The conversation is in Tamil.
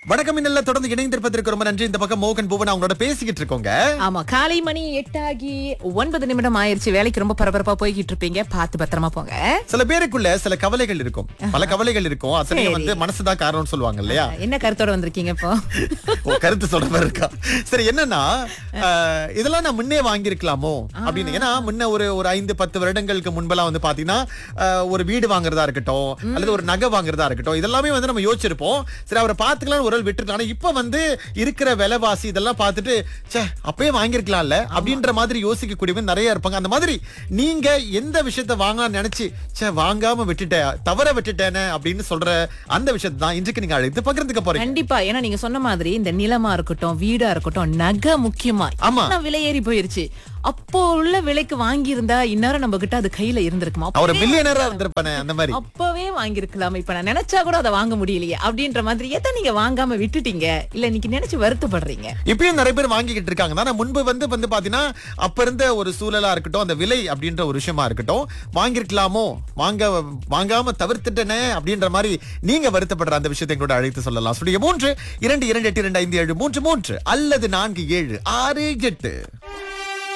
வணக்கம் மின்னல்ல தொடர்ந்து இணைந்திருப்பதற்கு ரொம்ப நன்றி இந்த பக்கம் மோகன் பூவன் அவங்களோட பேசிக்கிட்டு இருக்கோங்க ஆமா காலை மணி எட்டாகி ஒன்பது நிமிடம் ஆயிருச்சு வேலைக்கு ரொம்ப பரபரப்பா போய்கிட்டு இருப்பீங்க பார்த்து பத்திரமா போங்க சில பேருக்குள்ள சில கவலைகள் இருக்கும் பல கவலைகள் இருக்கும் அத்தனையும் வந்து மனசுதான் காரணம்னு சொல்லுவாங்க இல்லையா என்ன கருத்தோட வந்திருக்கீங்க இப்போ ஓ, கருத்து சொல்ற மாதிரி இருக்கா சரி என்னன்னா அஹ், இதெல்லாம் நான் முன்னே வாங்கியிருக்கலாமோ அப்படின்னு ஏன்னா முன்ன ஒரு ஒரு ஐந்து பத்து வருடங்களுக்கு முன்பெல்லாம் வந்து பாத்தீங்கன்னா அஹ், ஒரு வீடு வாங்குறதா இருக்கட்டும் அல்லது ஒரு நகை வாங்குறதா இருக்கட்டும் இதெல்லாமே வந்து நம்ம யோசிச்சிருப்போம் சரி அவரை பாத்துக்கலாம் ஒரு ஆள் விட்டுருக்கலாம் ஆனா இப்ப வந்து இருக்கிற விலைவாசி இதெல்லாம் பார்த்துட்டு ச்சே அப்பயே வாங்கியிருக்கலாம்ல அப்படின்ற மாதிரி யோசிக்கக்கூடியவங்க நிறைய இருப்பாங்க அந்த மாதிரி நீங்க எந்த விஷயத்த வாங்கலாம்னு நினைச்சு ச்சே வாங்காம விட்டுட்டேன் தவற விட்டுட்டேனே அப்படின்னு சொல்ற அந்த விஷயத்தை தான் இன்றைக்கு நீங்க அழைத்து பகிர்ந்துக்க போறீங்க கண்டிப்பா ஏன்னா நீங்க சொன்ன மாதிரி இந்த நிலமா இருக்கட்டும் வீடா இருக்கட்டும் நகை முக்கியமா ஆமா. ஆனா விலை ஏறி போயிருச்சு அப்போ உள்ள விலைக்கு வாங்கி இருந்தா இந்நேரம் நம்ம கிட்ட அது கையில இருந்திருக்குமா அவர் அப்பவே மில்லியனரா இருந்திருப்பானே அந்த மாதிரி அப்பவே வாங்கிருக்கலாம் இப்ப நான் நினைச்சா கூட அதை வாங்க முடியலையே அப்படின்ற மாதிரி எதை நீங்க வாங்காம விட்டுட்டீங்க இல்ல இன்னைக்கு நினைச்சு வருத்தப்படுறீங்க இப்பயும் நிறைய பேர் வாங்கிக்கிட்டு இருக்காங்க ஆனா முன்பு வந்து வந்து பாத்தீங்கன்னா அப்ப இருந்த ஒரு சூழலா இருக்கட்டும் அந்த விலை அப்படின்ற ஒரு விஷயமா இருக்கட்டும் வாங்கிருக்கலாமோ வாங்க வாங்காம தவிர்த்துட்டனே அப்படின்ற மாதிரி நீங்க வருத்தப்படுற அந்த விஷயத்தை கூட அழைத்து சொல்லலாம் சொல்லுங்க மூன்று இரண்டு இரண்டு எட்டு இரண்டு ஐந்து ஏழு மூன்று மூன்று அல்லது நான்கு ஏழு ஆறு எட்டு